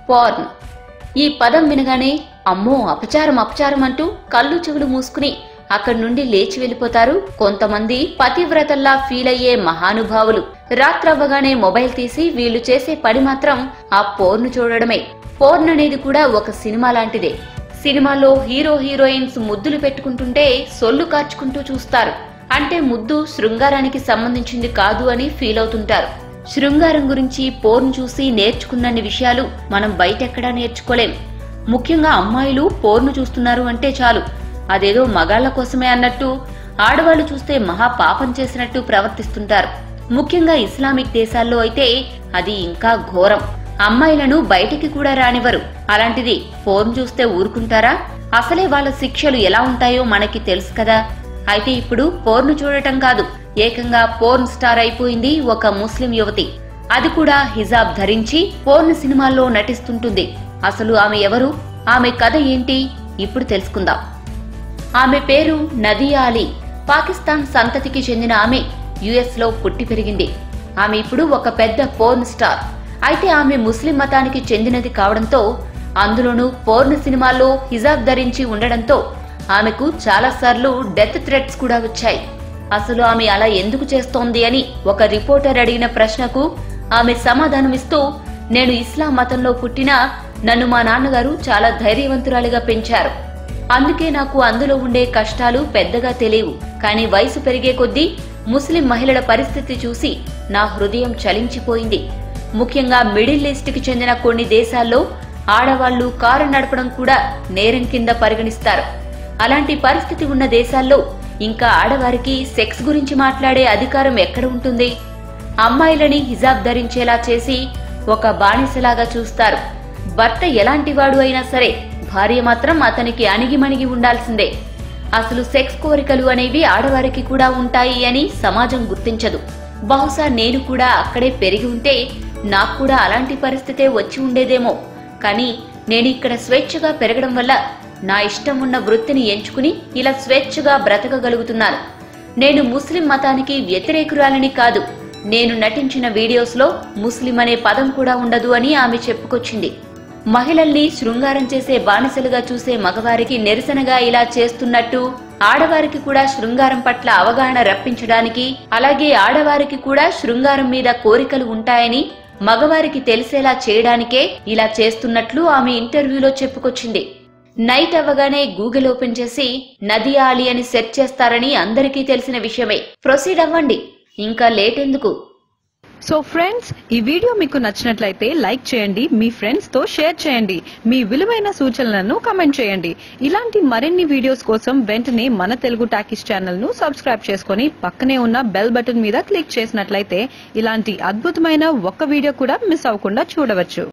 porn ఈ పదం వినగానే అమ్మో అపచారం అపచారం అంటూ కళ్ళు చెవులు మూసుకుని అక్కడి నుండి లేచి వెళ్లిపోతారు కొంతమంది పతివ్రతల్లా ఫీల్ అయ్యే మహానుభావులు రాత్రవ్వగానే మొబైల్ తీసి వీళ్ళు చేసే పని మాత్రం ఆ పోర్ను చూడడమే పోర్న్ అనేది కూడా ఒక సినిమా లాంటిదే సినిమాలో హీరో హీరోయిన్స్ ముద్దులు పెట్టుకుంటుంటే సొల్లు కార్చుకుంటూ చూస్తారు అంటే ముద్దు శృంగారానికి సంబంధించింది కాదు అని ఫీల్ అవుతుంటారు శృంగారం గురించి పోర్న్ చూసి నేర్చుకున్నన్ని విషయాలు మనం బయటెక్కడా నేర్చుకోలేం ముఖ్యంగా అమ్మాయిలు పోర్ను చూస్తున్నారు అంటే చాలు అదేదో మగాళ్ల కోసమే అన్నట్టు ఆడవాళ్లు చూస్తే మహా పాపం చేసినట్టు ప్రవర్తిస్తుంటారు ముఖ్యంగా ఇస్లామిక్ దేశాల్లో అయితే అది ఇంకా ఘోరం అమ్మాయిలను బయటికి కూడా రానివ్వరు అలాంటిది ఫోన్ చూస్తే ఊరుకుంటారా అసలే వాళ్ళ శిక్షలు ఎలా ఉంటాయో మనకి తెలుసు కదా అయితే ఇప్పుడు పోర్ను చూడటం కాదు ఏకంగా పోర్న్ స్టార్ అయిపోయింది ఒక ముస్లిం యువతి అది కూడా హిజాబ్ ధరించి పోర్న్ సినిమాల్లో నటిస్తుంటుంది అసలు ఆమె ఎవరు ఆమె కథ ఏంటి ఇప్పుడు తెలుసుకుందాం ఆమె పేరు నదియా అలీ పాకిస్తాన్ సంతతికి చెందిన ఆమె యుఎస్ లో పుట్టి పెరిగింది ఆమె ఇప్పుడు ఒక పెద్ద పోర్న్ స్టార్ అయితే ఆమె ముస్లిం మతానికి చెందినది కావడంతో అందులోనూ పోర్న్ సినిమాల్లో హిజాబ్ ధరించి ఉండడంతో ఆమెకు చాలాసార్లు డెత్ థ్రెట్స్ కూడా వచ్చాయి అసలు ఆమె అలా ఎందుకు చేస్తోంది అని ఒక రిపోర్టర్ అడిగిన ప్రశ్నకు ఆమె సమాధానమిస్తూ నేను ఇస్లాం మతంలో పుట్టినా నన్ను మా నాన్నగారు చాలా ధైర్యవంతురాలిగా పెంచారు అందుకే నాకు అందులో ఉండే కష్టాలు పెద్దగా తెలియవు కానీ వయసు పెరిగే కొద్దీ ముస్లిం మహిళల పరిస్థితి చూసి నా హృదయం చలించిపోయింది ముఖ్యంగా మిడిల్ ఈస్ట్ కి చెందిన కొన్ని దేశాల్లో ఆడవాళ్లు కారు నడపడం కూడా నేరం కింద పరిగణిస్తారు అలాంటి పరిస్థితి ఉన్న దేశాల్లో ఇంకా ఆడవారికి సెక్స్ గురించి మాట్లాడే అధికారం ఎక్కడ ఉంటుంది అమ్మాయిలని హిజాబ్ ధరించేలా చేసి ఒక బానిసలాగా చూస్తారు భర్త ఎలాంటివాడు అయినా సరే భార్య మాత్రం అతనికి అణిగిమణిగి ఉండాల్సిందే అసలు సెక్స్ కోరికలు అనేవి ఆడవారికి కూడా ఉంటాయి అని సమాజం గుర్తించదు బహుశా నేను కూడా అక్కడే పెరిగి ఉంటే నాకు కూడా అలాంటి పరిస్థితే వచ్చి ఉండేదేమో కానీ నేను ఇక్కడ స్వేచ్ఛగా పెరగడం వల్ల నా ఇష్టం ఉన్న వృత్తిని ఎంచుకుని ఇలా స్వేచ్ఛగా బ్రతకగలుగుతున్నాను నేను ముస్లిం మతానికి వ్యతిరేకురాలని కాదు నేను నటించిన వీడియోస్లో ముస్లిం అనే పదం కూడా ఉండదు అని ఆమె చెప్పుకొచ్చింది మహిళల్ని శృంగారం చేసే బానిసలుగా చూసే మగవారికి నిరసనగా ఇలా చేస్తున్నట్టు ఆడవారికి కూడా శృంగారం పట్ల అవగాహన రప్పించడానికి అలాగే ఆడవారికి కూడా శృంగారం మీద కోరికలు ఉంటాయని మగవారికి తెలిసేలా చేయడానికే ఇలా చేస్తున్నట్లు ఆమె ఇంటర్వ్యూలో చెప్పుకొచ్చింది నైట్ అవ్వగానే గూగుల్ ఓపెన్ చేసి నదియా అలీ అని సెర్చ్ చేస్తారని అందరికీ తెలిసిన విషయమే ప్రొసీడ్ అవ్వండి ఇంకా లేట్ ఎందుకు సో ఫ్రెండ్స్ ఈ వీడియో మీకు నచ్చినట్లయితే లైక్ చేయండి మీ ఫ్రెండ్స్ తో షేర్ చేయండి మీ విలువైన సూచనలను కమెంట్ చేయండి ఇలాంటి మరిన్ని వీడియోస్ కోసం వెంటనే మన తెలుగు టాకీస్ ఛానల్ ను సబ్స్క్రైబ్ చేసుకొని పక్కనే ఉన్న బెల్ బటన్ మీద క్లిక్ చేసినట్లయితే ఇలాంటి అద్భుతమైన ఒక్క వీడియో కూడా మిస్ అవ్వకుండా చూడవచ్చు